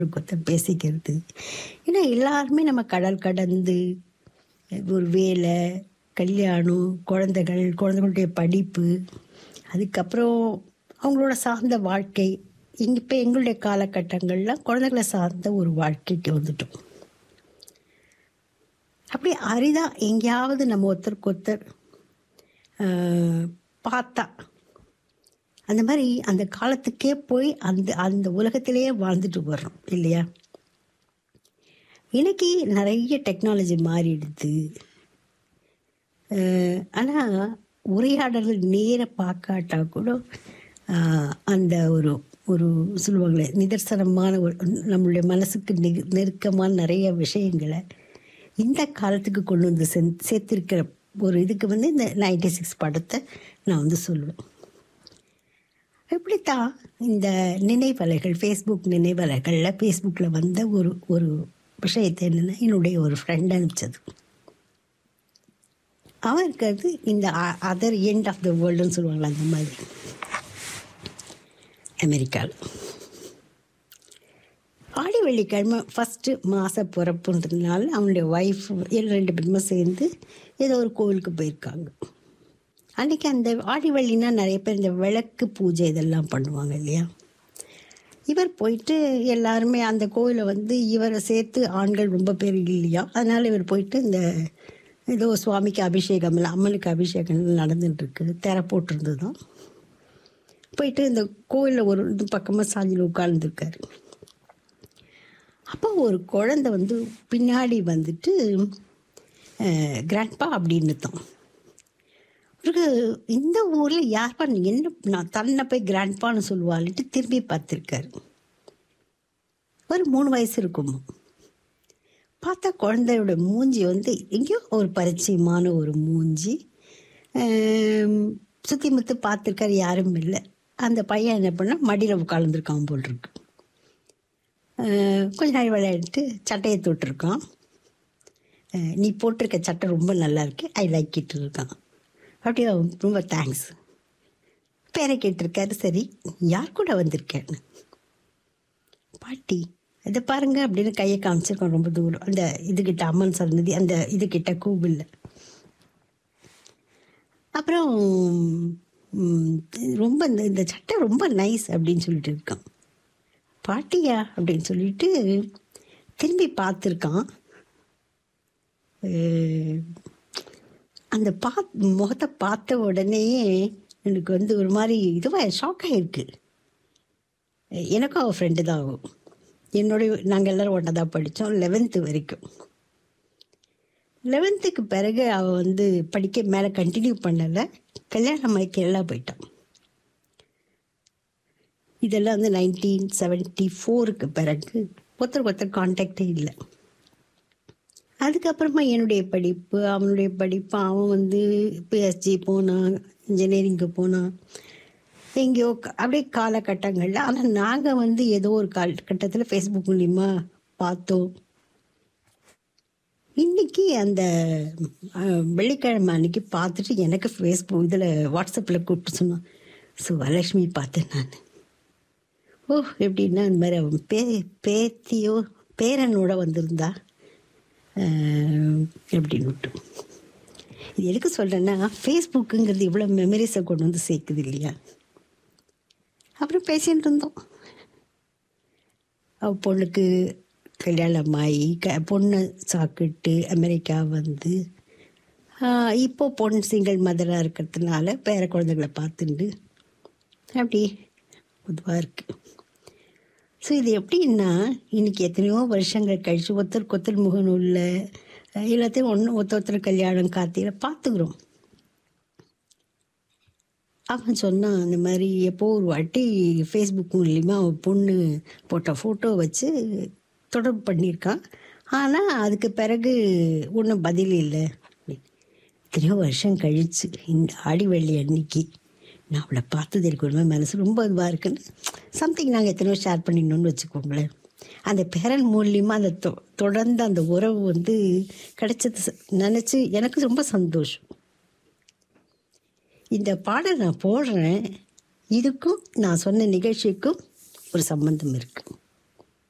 கொத்த பேசிக்கிறது ஏன்னா எல்லாருமே நம்ம கடல் கடந்து ஒரு வேலை கல்யாணம் குழந்தைகள் குழந்தைகளுடைய படிப்பு அதுக்கப்புறம் அவங்களோட சார்ந்த வாழ்க்கை இங்க இப்போ எங்களுடைய காலகட்டங்கள்லாம் குழந்தைகளை சார்ந்த ஒரு வாழ்க்கைக்கு வந்துட்டோம் அப்படி அரிதா எங்கேயாவது நம்ம ஒருத்தருக்கு ஒருத்தர் ஆஹ், பார்த்தா அந்த மாதிரி அந்த காலத்துக்கே போய் அந்த அந்த உலகத்திலேயே வாழ்ந்துட்டு வர்றோம் இல்லையா இன்னைக்கு நிறைய டெக்னாலஜி மாறிடுது ஆனால் உரையாடல்கள் நேர பார்க்காட்டா கூட ஆஹ், அந்த ஒரு ஒரு சொல்லுவாங்களே நிதர்சனமான ஒரு நம்மளுடைய மனசுக்கு நெ நெருக்கமான நிறைய விஷயங்களை இந்த காலத்துக்கு கொண்டு வந்து சென் சேர்த்திருக்கிற ஒரு இதுக்கு வந்து இந்த நைன்டி சிக்ஸ் படத்தை நான் வந்து சொல்லுவேன் இப்படித்தான் இந்த நினைவலைகள் ஃபேஸ்புக் நினைவலைகளில் ஃபேஸ்புக்கில் வந்த ஒரு ஒரு விஷயத்தை என்னென்னா என்னுடைய ஒரு ஃப்ரெண்ட் அனுப்பிச்சது அவன் இருக்கிறது இந்த அதர் எண்ட் ஆஃப் த வேர்ல்டுன்னு சொல்லுவாங்களா அந்த மாதிரி அமெரிக்காவில் ஆடி வெள்ளிக்கிழமை ஃபஸ்ட்டு மாத பிறப்புன்றதுனால அவனுடைய ஒய்ஃப் ரெண்டு பேருமே சேர்ந்து ஏதோ ஒரு கோவிலுக்கு போயிருக்காங்க அன்றைக்கி அந்த ஆடி வெள்ளினா நிறைய பேர் இந்த விளக்கு பூஜை இதெல்லாம் பண்ணுவாங்க இல்லையா இவர் போயிட்டு எல்லாருமே அந்த கோயிலை வந்து இவரை சேர்த்து ஆண்கள் ரொம்ப பேர் இல்லையா அதனால் இவர் போயிட்டு இந்த ஏதோ சுவாமிக்கு அபிஷேகம் இல்லை அம்மனுக்கு அபிஷேகம் நடந்துட்டுருக்கு திரை போட்டிருந்தது தான் போயிட்டு இந்த கோயிலில் ஒரு இது பக்கமாக சாஞ்சில் உட்கார்ந்துருக்காரு அப்போ ஒரு குழந்தை வந்து பின்னாடி வந்துட்டு கிராண்ட்பா அப்படின்னு தான் இவருக்கு இந்த ஊரில் யார்ப்பா நீ என்ன நான் தன்னை போய் கிராண்ட்பான்னு சொல்லுவாள்ட்டு திரும்பி பார்த்துருக்காரு ஒரு மூணு வயசு இருக்குமா பார்த்தா குழந்தையோட மூஞ்சி வந்து எங்கேயோ ஒரு பரிச்சயமான ஒரு மூஞ்சி சுற்றி முத்து பார்த்துருக்காரு யாரும் இல்லை அந்த பையன் என்ன பண்ணால் மடியில் உட்காந்துருக்கான் போல் இருக்கு அஹ் கொஞ்ச நாள் விளையாடிட்டு சட்டையை தொட்டிருக்கான் அஹ் நீ போட்டிருக்க சட்டை ரொம்ப நல்லா இருக்கு ஐ லைக் இட் இருக்கான் அப்படியே அவன் ரொம்ப தேங்க்ஸ் பேரை கேட்டிருக்காரு சரி யார் கூட வந்திருக்கேன்னு பாட்டி இதை பாருங்க அப்படின்னு கையை காமிச்சிருக்கோம் ரொம்ப தூரம் அந்த இதுகிட்ட அம்மன் சன்னதி அந்த இதுகிட்ட கோவில்ல அப்புறம் ம், ரொம்ப இந்த இந்த சட்டை ரொம்ப நைஸ் அப்படின்னு சொல்லிட்டு இருக்கான் பாட்டியா அப்படின்னு சொல்லிட்டு திரும்பி பார்த்துருக்கான் அஹ், அந்த பா முகத்தை பார்த்த உடனே எனக்கு வந்து ஒரு மாதிரி இதுவாக ஷாக் ஆகிருக்கு எனக்கும் அவள் ஃப்ரெண்டு தான் ஆகும் என்னுடைய நாங்கள் எல்லோரும் ஒன்றா தான் படித்தோம் லெவன்த்து வரைக்கும் லெவன்த்துக்கு பிறகு அவள் வந்து படிக்க மேலே கண்டினியூ பண்ணலை கல்யாணம் ஆகி கேரளா போயிட்டான் இதெல்லாம் வந்து நைன்டீன் செவன்ட்டி ஃபோருக்கு பிறகு ஒருத்தருக்கு ஒருத்தர் கான்டாக்டே இல்லை அதுக்கப்புறமா என்னுடைய படிப்பு அவனுடைய படிப்பு அவன் வந்து பிஎஸ்ஜி போனான் இன்ஜினியரிங்க்கு போனான் எங்கேயோ க- அப்படியே காலகட்டங்களில் ஆனால் நாங்கள் வந்து ஏதோ ஒரு காலகட்டத்தில் ஃபேஸ்புக் மூலிமா பார்த்தோம் இன்னைக்கு அந்த அஹ், வெள்ளிக்கிழமை அன்னைக்கு பார்த்துட்டு எனக்கு ஃபேஸ்புக் இதில் வாட்ஸ்அப்பில் கூப்பிட்டு சொன்னான் சுவலட்சுமி பார்த்தேன் நான் ஓ எப்படின்னா இந்த மாதிரி அவன் பே பேத்தியோ பேரனோட வந்திருந்தா அஹ், அப்படின்னு விட்டு இது எதுக்கு சொல்கிறேன்னா ஃபேஸ்புக்குங்கிறது இவ்வளோ மெமரிஸை கொண்டு வந்து சேர்க்குது இல்லையா அப்புறம் பேசிட்டு இருந்தோம் அவ பொண்ணுக்கு கல்யாணம் ஆகி க பொண்ணை சாக்கிட்டு அமெரிக்கா வந்து ஆஹ், இப்போ பொண்ணு சிங்கிள் மதராக இருக்கிறதுனால பேர குழந்தைகளை பார்த்துண்டு அப்படி பொதுவாக இருக்குது ஸோ இது எப்படின்னா இன்னைக்கு எத்தனையோ வருஷங்கள் கழிச்சு ஒருத்தருக்கு ஒருத்தர் முகநூலில் எல்லாத்தையும் ஒன்று ஒருத்தர் ஒருத்தர் கல்யாணம் கார்த்தியில் பார்த்துக்கிறோம் அவன் சொன்னான் இந்த மாதிரி எப்போ ஒரு வாட்டி ஃபேஸ்புக் மூலியமாக அவன் பொண்ணு போட்ட ஃபோட்டோ வச்சு தொடர்பு பண்ணியிருக்கான் ஆனால் அதுக்கு பிறகு ஒன்றும் பதில் இல்லை எத்தனையோ வருஷம் கழிச்சு இந்த ஆடி வெள்ளி அன்னைக்கு நான் அவளை பார்த்தது எனக்கு ஒரு மாதிரி மனசு ரொம்ப இதுவாக இருக்குன்னு சம்திங் நாங்கள் எத்தனையோ ஷேர் பண்ணிடணும்னு வச்சுக்கோங்களேன் அந்த பேரன் மூலியமாக அந்த தொ தொடர்ந்து அந்த உறவு வந்து கிடைச்சது நினச்சி எனக்கு ரொம்ப சந்தோஷம் இந்த பாடல் நான் போடுறேன் இதுக்கும் நான் சொன்ன நிகழ்ச்சிக்கும் ஒரு சம்பந்தம் இருக்குது